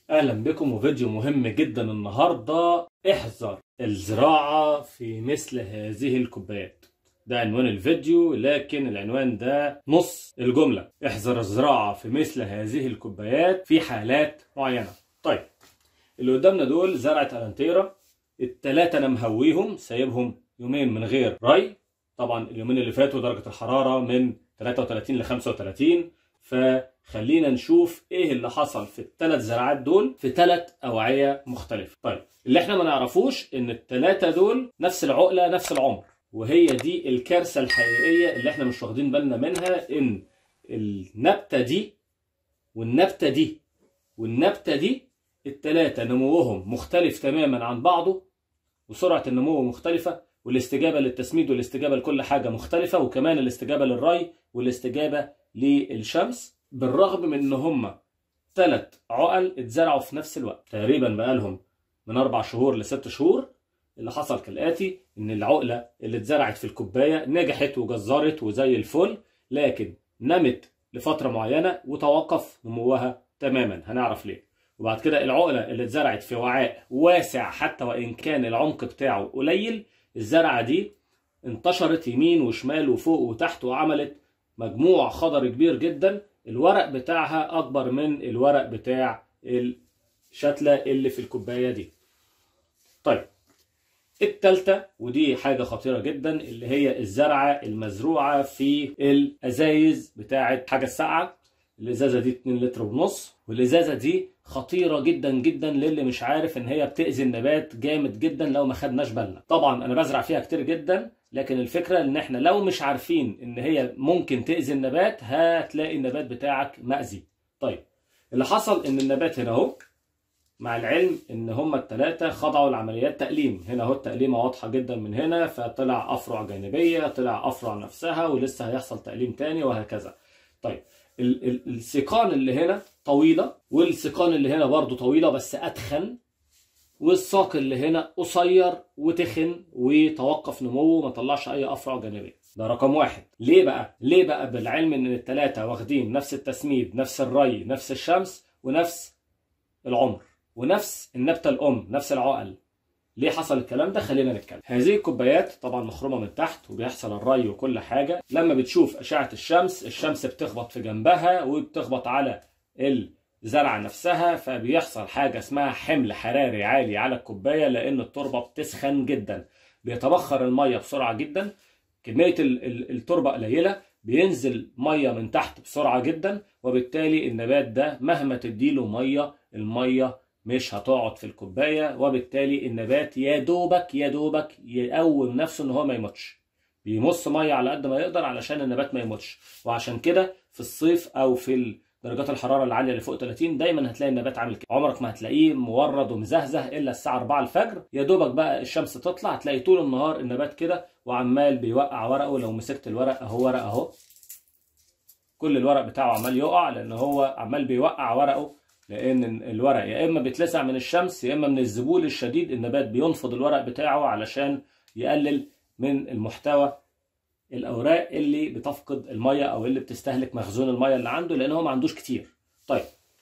اهلا بكم وفيديو مهم جدا النهارده احذر الزراعه في مثل هذه الكوبايات ده عنوان الفيديو لكن العنوان ده نص الجمله احذر الزراعه في مثل هذه الكوبايات في حالات معينه طيب اللي قدامنا دول زرعه الانتيرا التلاتة انا مهويهم سايبهم يومين من غير ري طبعا اليومين اللي فاتوا درجه الحراره من 33 ل 35 فخلينا نشوف ايه اللي حصل في الثلاث زراعات دول في ثلاث اوعيه مختلفه طيب اللي احنا ما نعرفوش ان الثلاثه دول نفس العقله نفس العمر وهي دي الكارثه الحقيقيه اللي احنا مش واخدين بالنا منها ان النبته دي والنبته دي والنبته دي الثلاثه نموهم مختلف تماما عن بعضه وسرعه النمو مختلفه والاستجابه للتسميد والاستجابه لكل حاجه مختلفه وكمان الاستجابه للري والاستجابه للشمس بالرغم من ان هم ثلاث عقل اتزرعوا في نفس الوقت تقريبا بقالهم من اربع شهور لست شهور اللي حصل كالاتي ان العقله اللي اتزرعت في الكوبايه نجحت وجزرت وزي الفل لكن نمت لفتره معينه وتوقف نموها تماما هنعرف ليه وبعد كده العقله اللي اتزرعت في وعاء واسع حتى وان كان العمق بتاعه قليل الزرعه دي انتشرت يمين وشمال وفوق وتحت وعملت مجموع خضري كبير جدا الورق بتاعها اكبر من الورق بتاع الشتله اللي في الكوبايه دي طيب التالتة ودي حاجة خطيرة جدا اللي هي الزرعة المزروعة في الأزايز بتاعة حاجة الساقعة الإزازة دي 2 لتر ونص والإزازة دي خطيرة جدا جدا للي مش عارف إن هي بتأذي النبات جامد جدا لو ما خدناش بالنا طبعا أنا بزرع فيها كتير جدا لكن الفكرة إن إحنا لو مش عارفين إن هي ممكن تأذي النبات هتلاقي النبات بتاعك مأذي طيب اللي حصل إن النبات هنا أهو مع العلم ان هما الثلاثه خضعوا لعمليات تأليم هنا اهو التأليمه واضحه جدا من هنا فطلع افرع جانبيه طلع افرع نفسها ولسه هيحصل تأليم تاني وهكذا طيب ال- ال- السيقان اللي هنا طويله والسيقان اللي هنا برضو طويله بس اتخن والساق اللي هنا قصير وتخن وتوقف نموه ما طلعش اي افرع جانبيه ده رقم واحد ليه بقى ليه بقى بالعلم ان الثلاثه واخدين نفس التسميد نفس الري نفس الشمس ونفس العمر ونفس النبته الام نفس العقل ليه حصل الكلام ده خلينا نتكلم هذه الكوبايات طبعا مخرومه من تحت وبيحصل الري وكل حاجه لما بتشوف اشعه الشمس الشمس بتخبط في جنبها وبتخبط على الزرعه نفسها فبيحصل حاجه اسمها حمل حراري عالي على الكوبايه لان التربه بتسخن جدا بيتبخر الميه بسرعه جدا كميه ال- ال- التربه قليله بينزل ميه من تحت بسرعه جدا وبالتالي النبات ده مهما تديله ميه الميه مش هتقعد في الكوبايه وبالتالي النبات يا دوبك يا دوبك يقوم نفسه ان هو ما يموتش بيمص ميه على قد ما يقدر علشان النبات ما يموتش وعشان كده في الصيف او في درجات الحراره العاليه اللي فوق 30 دايما هتلاقي النبات عامل كده عمرك ما هتلاقيه مورد ومزهزه الا الساعه 4 الفجر يا دوبك بقى الشمس تطلع هتلاقي طول النهار النبات كده وعمال بيوقع ورقه لو مسكت الورق اهو ورق اهو كل الورق بتاعه عمال يقع لان هو عمال بيوقع ورقه لان الورق يا اما بيتلسع من الشمس يا اما من الذبول الشديد النبات بينفض الورق بتاعه علشان يقلل من المحتوى الاوراق اللي بتفقد الميه او اللي بتستهلك مخزون الميه اللي عنده لان هو ما عندوش كتير طيب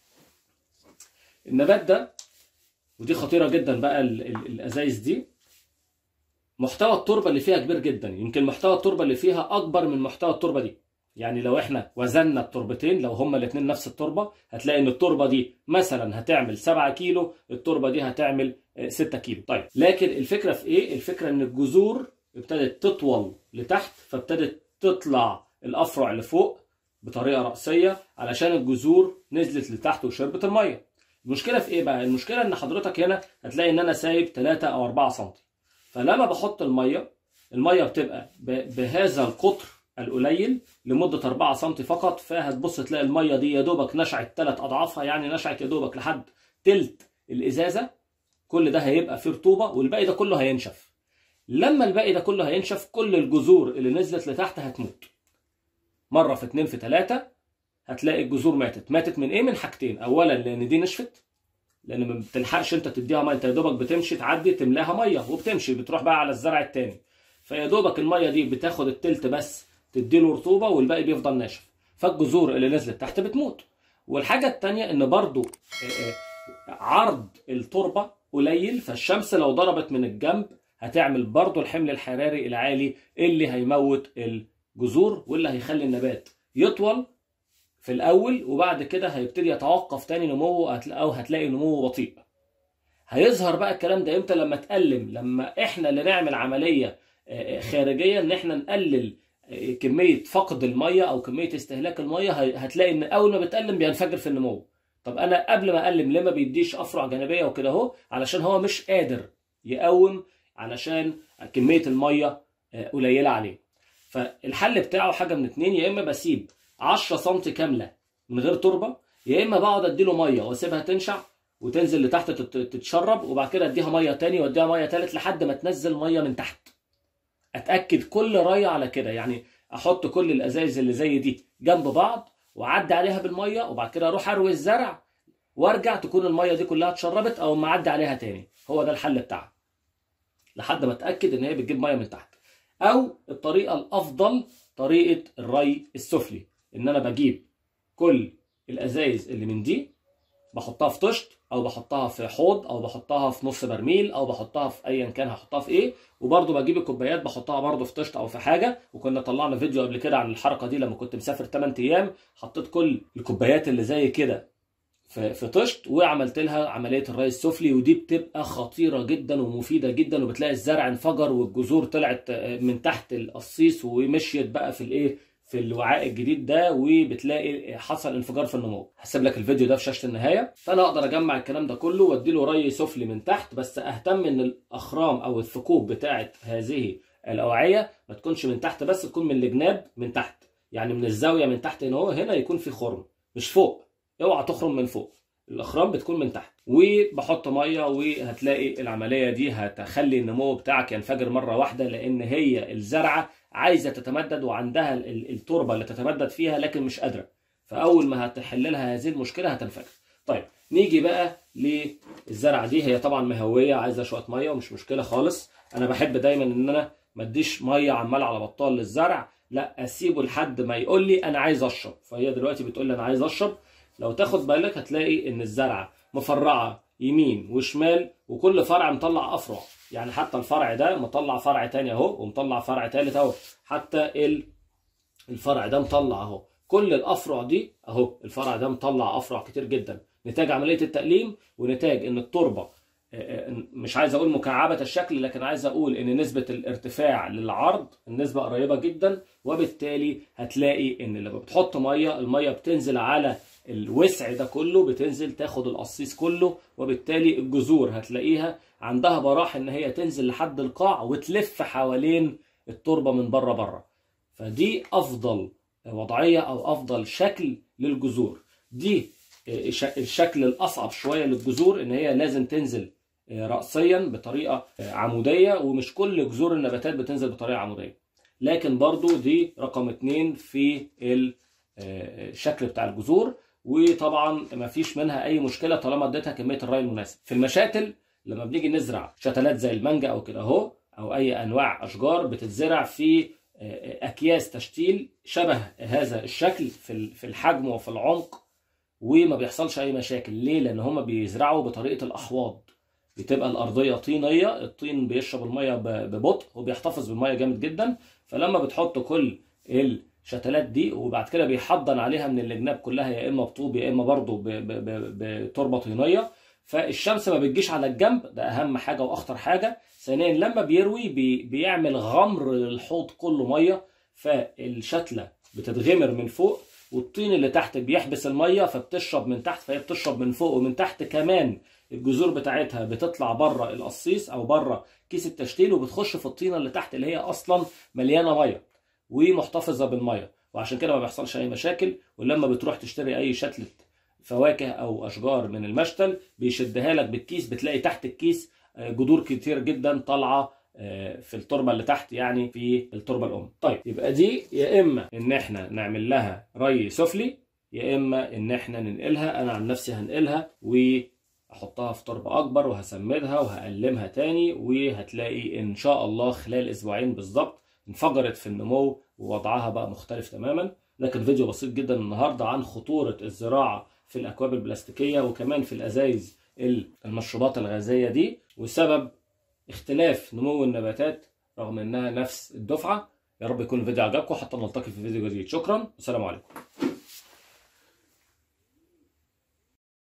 النبات ده ودي خطيره جدا بقى ال- ال- الازايز دي محتوى التربه اللي فيها كبير جدا يمكن محتوى التربه اللي فيها اكبر من محتوى التربه دي يعني لو احنا وزننا التربتين لو هما الاثنين نفس التربه هتلاقي ان التربه دي مثلا هتعمل 7 كيلو التربه دي هتعمل آه، 6 كيلو طيب لكن الفكره في ايه الفكره ان الجذور ابتدت تطول لتحت فابتدت تطلع الافرع لفوق بطريقه راسيه علشان الجذور نزلت لتحت وشربت الميه المشكله في ايه بقى المشكله ان حضرتك هنا هتلاقي ان انا سايب 3 او 4 سم فلما بحط الميه الميه بتبقى ب- بهذا القطر القليل لمده 4 سم فقط فهتبص تلاقي الميه دي يا دوبك نشعت ثلاث اضعافها يعني نشعت يا دوبك لحد تلت الازازه كل ده هيبقى فيه رطوبه والباقي ده كله هينشف لما الباقي ده كله هينشف كل الجذور اللي نزلت لتحت هتموت مره في اتنين في تلاته هتلاقي الجذور ماتت ماتت من ايه من حاجتين اولا لان دي نشفت لان ما بتلحقش انت تديها ميه انت يا دوبك بتمشي تعدي تملاها ميه وبتمشي بتروح بقى على الزرع التاني فيا دوبك الميه دي بتاخد التلت بس تديله رطوبه والباقي بيفضل ناشف فالجذور اللي نزلت تحت بتموت والحاجه التانيه ان برضو آه، آه، عرض التربه قليل فالشمس لو ضربت من الجنب هتعمل برضو الحمل الحراري العالي اللي هيموت الجذور واللي هيخلي النبات يطول في الاول وبعد كده هيبتدي يتوقف تاني نموه او هتلاقي نموه بطيء هيظهر بقى الكلام ده امتى لما تقلم لما احنا اللي نعمل عمليه خارجيه ان احنا نقلل كميه فقد الميه او كميه استهلاك الميه هتلاقي ان اول ما بتقلم بينفجر في النمو طب انا قبل ما اقلم ليه ما بيديش افرع جانبيه وكده اهو علشان هو مش قادر يقوم علشان كميه الميه قليله عليه فالحل بتاعه حاجه من اتنين يا اما بسيب 10 سم كامله من غير تربه يا اما بقعد اديله ميه واسيبها تنشع وتنزل لتحت تتشرب وبعد كده اديها ميه تاني واديها ميه تالت لحد ما تنزل ميه من تحت اتاكد كل رايه على كده يعني احط كل الازايز اللي زي دي جنب بعض واعدي عليها بالميه وبعد كده اروح اروي الزرع وارجع تكون الميه دي كلها اتشربت او ما اعدي عليها تاني هو ده الحل بتاعها لحد ما اتاكد ان هي بتجيب ميه من تحت او الطريقه الافضل طريقه الري السفلي ان انا بجيب كل الازايز اللي من دي بحطها في طشت او بحطها في حوض او بحطها في نص برميل او بحطها في ايا كان هحطها في ايه وبرده بجيب الكوبايات بحطها برده في طشت او في حاجه وكنا طلعنا فيديو قبل كده عن الحركه دي لما كنت مسافر 8 ايام حطيت كل الكوبايات اللي زي كده في في طشت وعملت لها عمليه الري السفلي ودي بتبقى خطيره جدا ومفيده جدا وبتلاقي الزرع انفجر والجذور طلعت من تحت القصيص ومشيت بقى في الايه في الوعاء الجديد ده وبتلاقي حصل انفجار في النمو هسيب لك الفيديو ده في شاشه النهايه فانا اقدر اجمع الكلام ده كله وادي له ري سفلي من تحت بس اهتم ان الاخرام او الثقوب بتاعه هذه الاوعيه ما تكونش من تحت بس تكون من الجناب من تحت يعني من الزاويه من تحت هنا هنا يكون في خرم مش فوق اوعى تخرم من فوق الاخرام بتكون من تحت وبحط ميه وهتلاقي العمليه دي هتخلي النمو بتاعك ينفجر مره واحده لان هي الزرعه عايزه تتمدد وعندها التربه اللي تتمدد فيها لكن مش قادره فاول ما هتحل لها هذه المشكله هتنفجر طيب نيجي بقى للزرعه دي هي طبعا مهويه عايزه شويه ميه ومش مشكله خالص انا بحب دايما ان انا ما اديش ميه عمال على بطال للزرع لا اسيبه لحد ما يقول لي انا عايز اشرب فهي دلوقتي بتقول لي انا عايز اشرب لو تاخد بالك هتلاقي ان الزرعه مفرعه يمين وشمال وكل فرع مطلع افرع يعني حتى الفرع ده مطلع فرع تاني اهو ومطلع فرع تالت اهو حتى الفرع ده مطلع اهو كل الافرع دي اهو الفرع ده مطلع افرع كتير جدا نتاج عمليه التقليم ونتاج ان التربه مش عايز اقول مكعبه الشكل لكن عايز اقول ان نسبه الارتفاع للعرض النسبه قريبه جدا وبالتالي هتلاقي ان لما بتحط ميه الميه بتنزل على الوسع ده كله بتنزل تاخد القصيص كله وبالتالي الجذور هتلاقيها عندها براح ان هي تنزل لحد القاع وتلف حوالين التربه من بره بره فدي افضل وضعيه او افضل شكل للجذور دي الشكل الاصعب شويه للجذور ان هي لازم تنزل راسيا بطريقه عموديه ومش كل جذور النباتات بتنزل بطريقه عموديه لكن برضو دي رقم اتنين في الشكل بتاع الجذور وطبعا ما فيش منها اي مشكله طالما اديتها كميه الري المناسب في المشاتل لما بنيجي نزرع شتلات زي المانجا او كده اهو او اي انواع اشجار بتتزرع في اكياس تشتيل شبه هذا الشكل في الحجم وفي العمق وما بيحصلش اي مشاكل ليه لان هم بيزرعوا بطريقه الاحواض بتبقى الارضيه طينيه الطين بيشرب الميه ببطء وبيحتفظ بالميه جامد جدا فلما بتحط كل الشتلات دي وبعد كده بيحضن عليها من الجناب كلها يا اما بطوب يا اما برضه بتربه طينيه فالشمس ما بتجيش على الجنب ده اهم حاجه واخطر حاجه ثانيا لما بيروي بي بيعمل غمر للحوض كله ميه فالشتله بتتغمر من فوق والطين اللي تحت بيحبس الميه فبتشرب من تحت فهي بتشرب من فوق ومن تحت كمان الجذور بتاعتها بتطلع بره القصيص او بره كيس التشتيل وبتخش في الطينه اللي تحت اللي هي اصلا مليانه ميه ومحتفظه بالميه وعشان كده ما بيحصلش اي مشاكل ولما بتروح تشتري اي شتله فواكه او اشجار من المشتل بيشدها لك بالكيس بتلاقي تحت الكيس جذور كتير جدا طالعه في التربه اللي تحت يعني في التربه الام طيب يبقى دي يا اما ان احنا نعمل لها ري سفلي يا اما ان احنا ننقلها انا عن نفسي هنقلها واحطها في تربه اكبر وهسمدها وهقلمها تاني وهتلاقي ان شاء الله خلال اسبوعين بالظبط انفجرت في النمو ووضعها بقى مختلف تماما لكن فيديو بسيط جدا النهارده عن خطوره الزراعه في الاكواب البلاستيكيه وكمان في الازايز المشروبات الغازيه دي وسبب اختلاف نمو النباتات رغم انها نفس الدفعه يا رب يكون الفيديو عجبكم حتى نلتقي في فيديو جديد شكرا والسلام عليكم